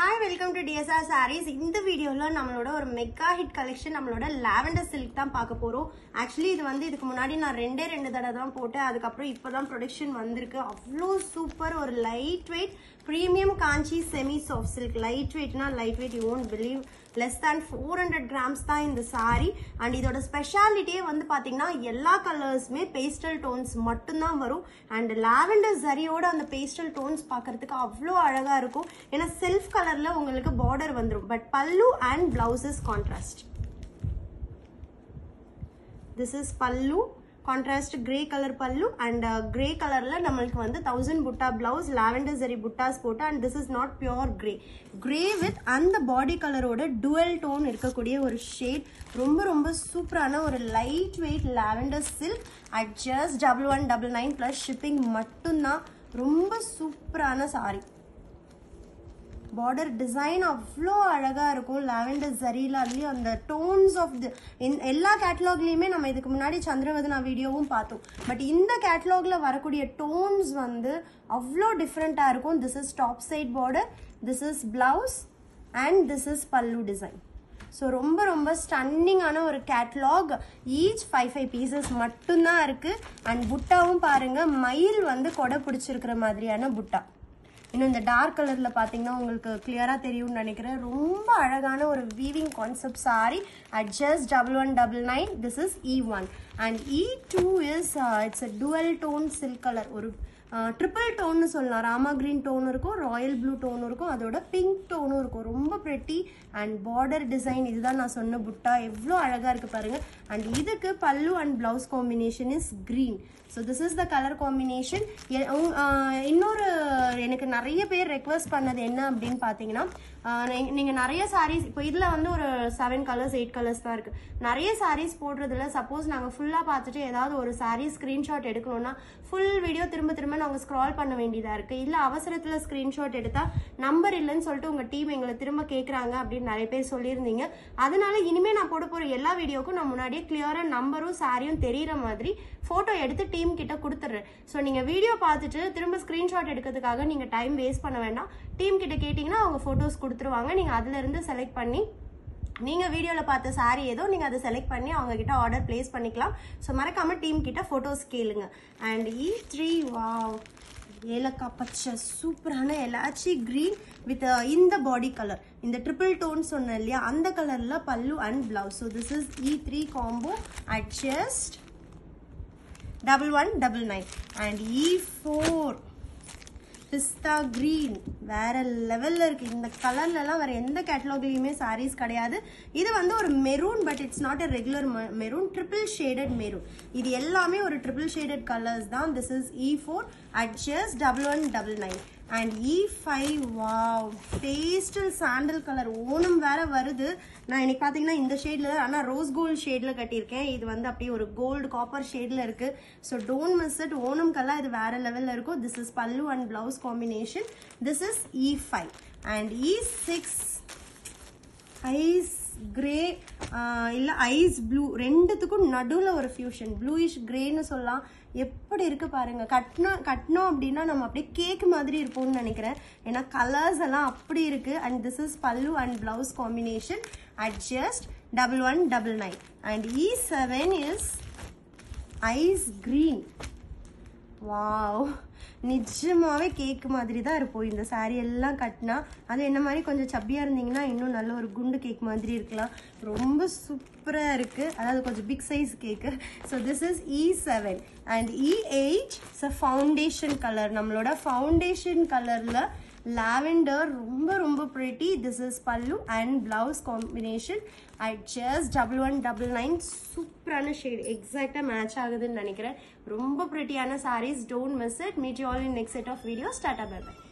hi welcome to DSR Sarees இந்த வீடியோவில் நம்மளோட ஒரு மெகா ஹிட் கலெக்ஷன் நம்மளோட லாவெண்டர் சில்க் தான் பார்க்க போகிறோம் ஆக்சுவலி இது வந்து இதுக்கு முன்னாடி நான் ரெண்டே ரெண்டு தடவை தான் போட்டேன் அதுக்கப்புறம் இப்போ தான் ப்ரொடக்ஷன் வந்திருக்கு அவ்வளோ சூப்பர் ஒரு light weight premium Kanchi semi soft silk light வெயிட்னா light weight you won't believe less than four hundred grams தான் இந்த சாரி அண்ட் இதோட ஸ்பெஷாலிட்டியே வந்து பார்த்தீங்கன்னா எல்லா கலர்ஸுமே பேஸ்டல் டோன்ஸ் மட்டும்தான் வரும் அண்ட் லாவெண்டர் சரியோட அந்த பேஸ்டல் டோன்ஸ் பார்க்கறதுக்கு அவ்வளோ அழகாக இருக்கும் ஏன்னா செல்ஃப் கலரில் உங்களுக்கு பார்டர் வந்துடும் but pallu and blouses contrast this is pallu contrast grey colour pallu and grey கலர்ல நம்மளுக்கு வந்து தௌசண்ட் புட்டா பிளவுஸ் லாவெண்டர் சரி புட்டாஸ் போட்டு and this is not pure grey grey with அந்த பாடி கலரோட டுவெல் டோன் இருக்கக்கூடிய ஒரு ஷேட் ரொம்ப ரொம்ப சூப்பரான ஒரு light weight lavender silk at just double one double nine plus shipping மட்டும்தான் ரொம்ப சூப்பரான சாரி பார்டர் டிசைன் அவ்வளோ அழகாக இருக்கும் லாவெண்டர் ஜரியில் அதுலேயும் அந்த டோன்ஸ் ஆஃப் தி எல்லா கேட்டலாக்லேயுமே நம்ம இதுக்கு முன்னாடி சந்திரவதனா வீடியோவும் பார்த்தோம் பட் இந்த கேட்டலாகில் வரக்கூடிய டோன்ஸ் வந்து அவ்வளோ டிஃப்ரெண்ட்டாக இருக்கும் this is top side border this is blouse and this is pallu design so ரொம்ப ரொம்ப ஸ்டன்னிங்கான ஒரு catalogue each five five pieces மட்டும்தான் இருக்குது அண்ட் புட்டாவும் பாருங்கள் மயில் வந்து கொடை பிடிச்சிருக்கிற மாதிரியான புட்டா இன்னும் இந்த டார்க் கலரில் பார்த்தீங்கன்னா உங்களுக்கு கிளியராக தெரியும்னு நினைக்கிறேன் ரொம்ப அழகான ஒரு weaving concept sari at just double one double nine this is E one and E two is it's a dual tone silk colour ஒரு ட்ரிபிள் டோன்னு சொல்லலாம் ராமா கிரீன் டோன் இருக்கும் ராயல் ப்ளூ டோன் இருக்கும் அதோட பிங்க் டோனும் இருக்கும் ரொம்ப ப்ரெட்டி அண்ட் பார்டர் டிசைன் இதுதான் நான் சொன்ன புட்டா எவ்வளோ அழகாக இருக்குது பாருங்கள் அண்ட் இதுக்கு pallu and blouse combination is green so this is the colour combination இன்னொரு எனக்கு நிறைய பேர் ரெக்வஸ்ட் பண்ணது என்ன அப்படின்னு பார்த்தீங்கன்னா நீங்கள் நிறைய சாரீஸ் இப்போ இதில் வந்து ஒரு செவன் கலர்ஸ் எயிட் கலர்ஸ் தான் இருக்குது நிறைய சாரீஸ் போடுறதுல சப்போஸ் நாங்கள் ஃபுல்லாக பார்த்துட்டு ஏதாவது ஒரு சாரீ ஸ்க்ரீன்ஷாட் எடுக்கணும்னா ஃபுல் வீடியோ திரும்ப திரும்ப நாங்கள் ஸ்க்ரால் பண்ண வேண்டியதாக இருக்குது இல்லை அவசரத்தில் ஸ்க்ரீன்ஷாட் எடுத்தால் நம்பர் இல்லைன்னு சொல்லிட்டு உங்கள் டீம் எங்களை திரும்ப கேட்குறாங்க அப்படின்னு நிறைய பேர் சொல்லியிருந்தீங்க அதனால இனிமேல் நான் போட போகிற எல்லா வீடியோக்கும் நான் முன்னாடியே கிளியராக நம்பரும் சாரியும் தெரிகிற மாதிரி ஃபோட்டோ எடுத்து டீம் கிட்ட கொடுத்துட்றேன் ஸோ நீங்கள் வீடியோ பார்த்துட்டு திரும்ப ஸ்க்ரீன்ஷாட் எடுக்கிறதுக்காக நீங்கள் டைம் வேஸ்ட் பண்ண வேண்டாம் டீம் கிட்ட கேட்டிங்கன்னா அவங்க ஃபோட்டோஸ் கொடுத்துருவாங்க நீங்கள் அதுலேருந்து செலக்ட் பண்ணி நீங்கள் வீடியோவில் பார்த்த சாரி ஏதோ நீங்கள் அதை செலக்ட் பண்ணி அவங்க கிட்ட ஆர்டர் பிளேஸ் பண்ணிக்கலாம் ஸோ மறக்காம டீம் கிட்ட ஃபோட்டோஸ் கேளுங்க அண்ட் இ த்ரீ வாவ் ஏலக்காய் பச்சை சூப்பரான எலாச்சி க்ரீன் வித் இந்த பாடி கலர் இந்த ட்ரிபிள் டோன் சொன்னேன் இல்லையா அந்த கலரில் pallu and blouse so this is E three combo at just double one double nine and E four pista green வேற லெவலில் இருக்குது இந்த கலர்லலாம் வேறு எந்த கேட்டலாக்லேயுமே சாரீஸ் கிடையாது இது வந்து ஒரு maroon but it's not a regular maroon triple shaded maroon இது எல்லாமே ஒரு ட்ரிபிள் ஷேடட் கலர்ஸ் தான் this is E four at just double one double nine and E five wow pastel sandal colour Onam வேற வருது நான் இன்னைக்கு பார்த்தீங்கன்னா இந்த ஷேடில் ஆனால் ரோஸ் கோல்டு ஷேடில் கட்டியிருக்கேன் இது வந்து அப்படியே ஒரு கோல்டு காப்பர் ஷேடில் இருக்குது ஸோ டோன்ட் மிஸ் இட் ஓணம்கெல்லாம் இது வேற லெவலில் இருக்கும் this is pallu and blouse combination this is E five and E six ice grey இல்லை ஐஸ் ப்ளூ ரெண்டுத்துக்கும் நடுவில் ஒரு ஃபியூஷன் ப்ளூயிஷ் கிரேன்னு சொல்லலாம் எப்படி இருக்கு பாருங்க கட்டினோம் கட்டினோம் அப்படின்னா நம்ம அப்படியே கேக் மாதிரி இருப்போம்னு நினைக்கிறேன் ஏன்னா கலர்ஸ் எல்லாம் அப்படி இருக்கு and this is pallu and blouse combination at just double one double nine and E seven is ice green wow நிஜமாவே கேக்கு மாதிரி தான் இருப்போம் இந்த சாரீ எல்லாம் கட்டினா அது என்ன மாதிரி கொஞ்சம் சப்பியாக இருந்தீங்கன்னா இன்னும் நல்ல ஒரு குண்டு கேக் மாதிரி இருக்கலாம் ரொம்ப சூப்பராக இருக்குது அதாவது கொஞ்சம் big size cake so this is E seven and E eight so foundation colour நம்மளோட ஃபவுண்டேஷன் கலரில் லாவெண்டர் ரொம்ப ரொம்ப pretty this is pallu and blouse combination I just double one double nine சூப்பரான ஷேட் எக்ஸாக்டாக மேட்ச் ஆகுதுன்னு நினைக்கிறேன் ரொம்ப ப்ரிட்டியான saris don't miss it meet you all in next set of video start bye by